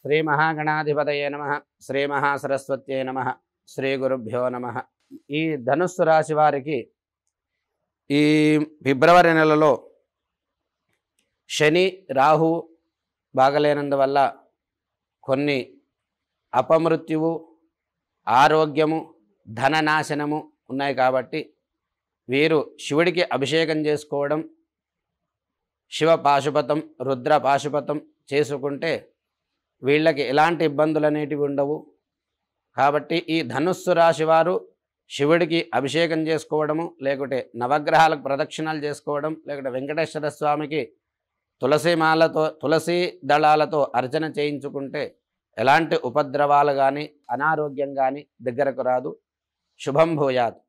శ్రీ మహాగణాధిపతయే నమ శ్రీ మహాసరస్వత్యే నమ శ్రీ గురుభ్యో నమ ఈ ధనుస్సు రాశి వారికి ఈ ఫిబ్రవరి నెలలో శని రాహు బాగలేనందువల్ల కొన్ని అపమృత్యువు ఆరోగ్యము ధననాశనము ఉన్నాయి కాబట్టి వీరు శివుడికి అభిషేకం చేసుకోవడం శివ పాశుపతం రుద్ర పాశుపతం చేసుకుంటే వీళ్ళకి ఎలాంటి ఇబ్బందులు అనేటివి ఉండవు కాబట్టి ఈ ధనుస్సు రాశి వారు శివుడికి అభిషేకం చేసుకోవడము లేకుంటే నవగ్రహాలకు ప్రదక్షిణాలు చేసుకోవడం లేకుంటే వెంకటేశ్వర స్వామికి తులసి మాలతో తులసి దళాలతో అర్చన చేయించుకుంటే ఎలాంటి ఉపద్రవాలు కానీ అనారోగ్యం కానీ దగ్గరకు రాదు శుభం భూయాత్